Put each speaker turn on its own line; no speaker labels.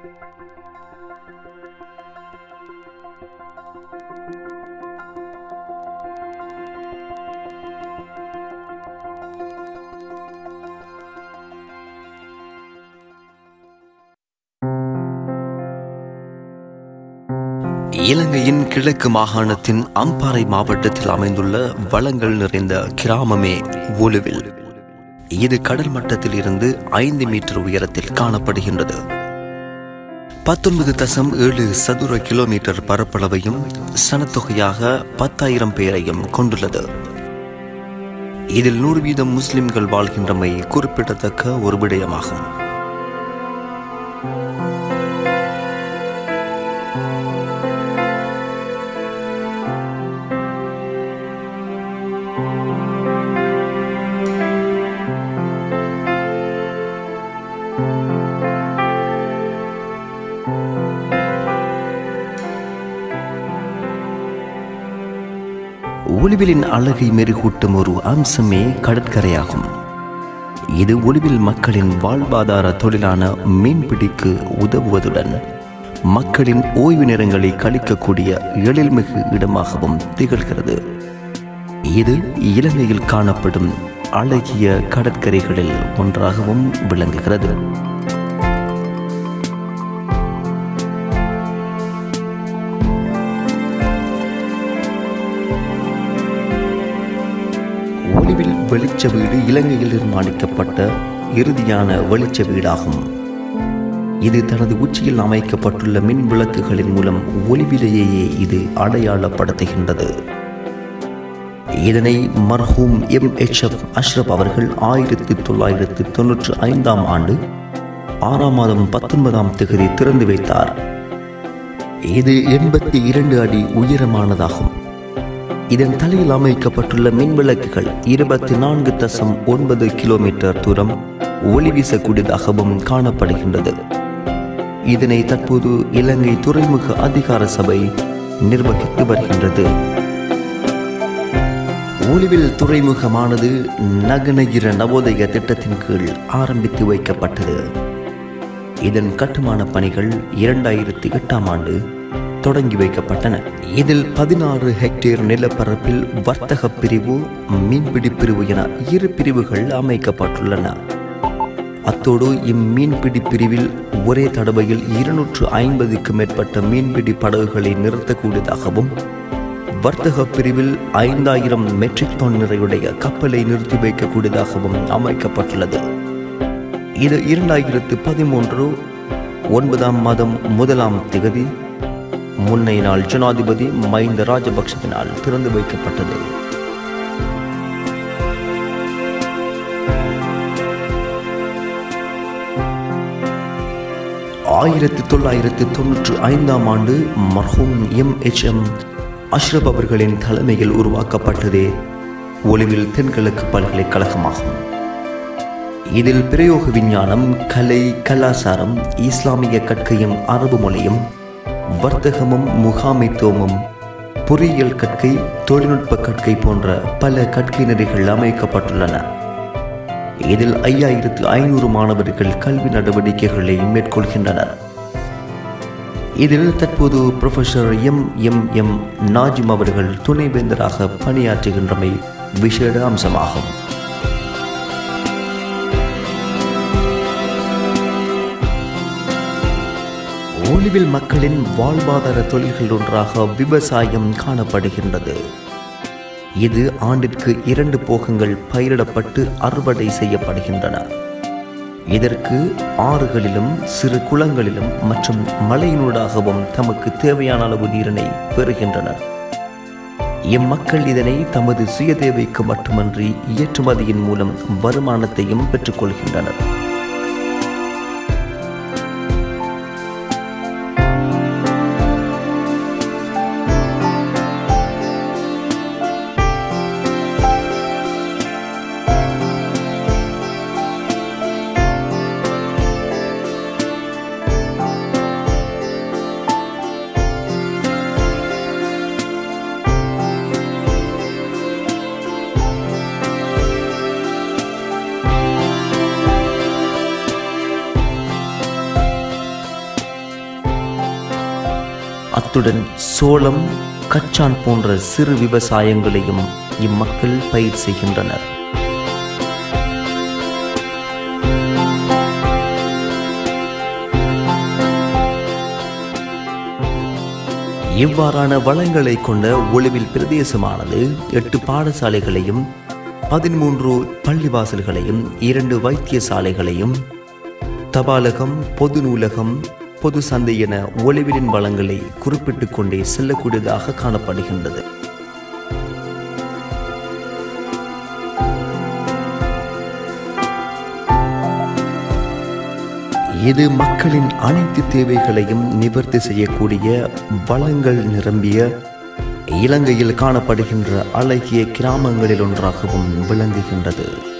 இலங்கையின் கிழக்கு மாகாணத்தின் அம்பாறை மாவட்டத்தில் அமைந்துள்ள வளங்கள் நிறைந்த கிராமமே ஒலுவில் இது கடல் மட்டத்தில் இருந்து ஐந்து மீட்டர் உயரத்தில் காணப்படுகின்றது பத்தொன்பது தசம் ஏழு சதுர கிலோமீட்டர் பரப்பளவையும் சனத்தொகையாக பத்தாயிரம் பேரையும் கொண்டுள்ளது இதில் நூறு வீதம் முஸ்லிம்கள் வாழ்கின்றமை குறிப்பிடத்தக்க ஒரு விடயமாகும் ஒளிவிலின் அழகை மெருகூட்டும் ஒரு அம்சமே கடற்கரையாகும் இது ஒளிவில் மக்களின் வாழ்வாதார தொழிலான மீன்பிடிக்கு உதவுவதுடன் மக்களின் ஓய்வு நேரங்களை கழிக்கக்கூடிய எழில்மிகு இடமாகவும் திகழ்கிறது இது இலங்கையில் காணப்படும் அழகிய கடற்கரைகளில் ஒன்றாகவும் விளங்குகிறது ஒளிவில் வெளிச்ச வீடு இலங்கையில் நிர்மாணிக்கப்பட்ட இறுதியான வெளிச்ச வீடாகும் இது தனது உச்சியில் அமைக்கப்பட்டுள்ள மின் விளக்குகளின் மூலம் ஒளிவிலேயே இது அடையாளப்படுத்துகின்றது இதனை மர்ஹூம் எம் எச் எஃப் அஷ்ரப் அவர்கள் ஆயிரத்தி தொள்ளாயிரத்தி தொன்னூற்றி ஐந்தாம் ஆண்டு ஆறாம் மாதம் பத்தொன்பதாம் தேதி திறந்து வைத்தார் இது எண்பத்தி இரண்டு அடி உயரமானதாகும் இதன் தலையில் அமைக்கப்பட்டுள்ள மின் விளக்குகள் இருபத்தி நான்கு தசம் ஒன்பது கிலோமீட்டர் தூரம் ஒளி வீசக்கூடியதாகவும் காணப்படுகின்றது இதனை தற்போது இலங்கை துறைமுக அதிகார சபை நிர்வகித்து வருகின்றது ஒளிவில் துறைமுகமானது நகனகிர நவோதய திட்டத்தின் கீழ் ஆரம்பித்து வைக்கப்பட்டது இதன் கட்டுமான பணிகள் இரண்டாயிரத்தி எட்டாம் ஆண்டு தொடங்கி வைக்கப்பட்டன இதில் பதினாறு ஹெக்டேர் நிலப்பரப்பில் வர்த்தக பிரிவு மீன்பிடி பிரிவு என இரு பிரிவுகள் அமைக்கப்பட்டுள்ளன அத்தோடு இம்மீன்பிடி பிரிவில் ஒரே தடவையில் இருநூற்று ஐம்பதுக்கு மேற்பட்ட மீன்பிடி படகுகளை நிறுத்தக்கூடியதாகவும் வர்த்தக பிரிவில் ஐந்தாயிரம் மெட்ரிக் டன் நிறையுடைய கப்பலை நிறுத்தி வைக்கக்கூடியதாகவும் அமைக்கப்பட்டுள்ளது இது இரண்டாயிரத்து பதிமூன்று ஒன்பதாம் மாதம் முதலாம் திகதி முன்னைய நாள் ஜனாதிபதி மஹிந்த ராஜபக்சவினால் திறந்து வைக்கப்பட்டது ஆயிரத்தி தொள்ளாயிரத்தி தொன்னூற்றி ஐந்தாம் ஆண்டு மர்ஹூம் எம் எச் எம் அஷ்ரப் அவர்களின் தலைமையில் உருவாக்கப்பட்டதே ஒளிவில் தென்கிழக்கு பல்கலைக்கழகமாகும் இதில் பிரயோக விஞ்ஞானம் கலை கலாசாரம் இஸ்லாமிய கற்கையும் அரபு மொழியும் வர்த்தகமும் முகாமைத்துவமும் பொறியியல் கற்கை தொழில்நுட்ப கற்கை போன்ற பல கற்கை நெறிகள் அமைக்கப்பட்டுள்ளன இதில் ஐயாயிரத்து ஐநூறு மாணவர்கள் கல்வி நடவடிக்கைகளை மேற்கொள்கின்றனர் இதில் தற்போது professor M M M Nazim அவர்கள் துணைவேந்தராக பணியாற்றுகின்றமை விசேட அம்சமாகும் ஒளிவில் மக்களின் வாழ்வாதார தொழில்கள் ஒன்றாக விவசாயம் காணப்படுகின்றது இது ஆண்டிற்கு இரண்டு போகங்கள் பயிரிடப்பட்டு அறுவடை செய்யப்படுகின்றன இதற்கு ஆறுகளிலும் சிறு குளங்களிலும் மற்றும் மலையினூடாகவும் தமக்கு தேவையான அளவு நீரினை பெறுகின்றனர் இம்மக்கள் இதனை தமது சுய தேவைக்கு மட்டுமன்றி ஏற்றுமதியின் மூலம் வருமானத்தையும் பெற்றுக்கொள்கின்றனர் அத்துடன் சோளம் கச்சான் போன்ற சிறு விவசாயங்களையும் இம்மக்கள் பயிர் செய்கின்றனர் இவ்வாறான வளங்களை கொண்ட ஒளிவில் பிரதேசமானது எட்டு பாடசாலைகளையும் பதிமூன்று பள்ளிவாசல்களையும் இரண்டு வைத்தியசாலைகளையும் தபாலகம் பொது நூலகம் பொது சந்தை என ஒளிவிலின் வளங்களை குறிப்பிட்டுக் கொண்டே செல்லக்கூடியதாக காணப்படுகின்றது இது மக்களின் அனைத்து தேவைகளையும் நிவர்த்தி செய்யக்கூடிய வளங்கள் நிரம்பிய இலங்கையில் காணப்படுகின்ற அழகிய கிராமங்களில் ஒன்றாகவும் விளங்குகின்றது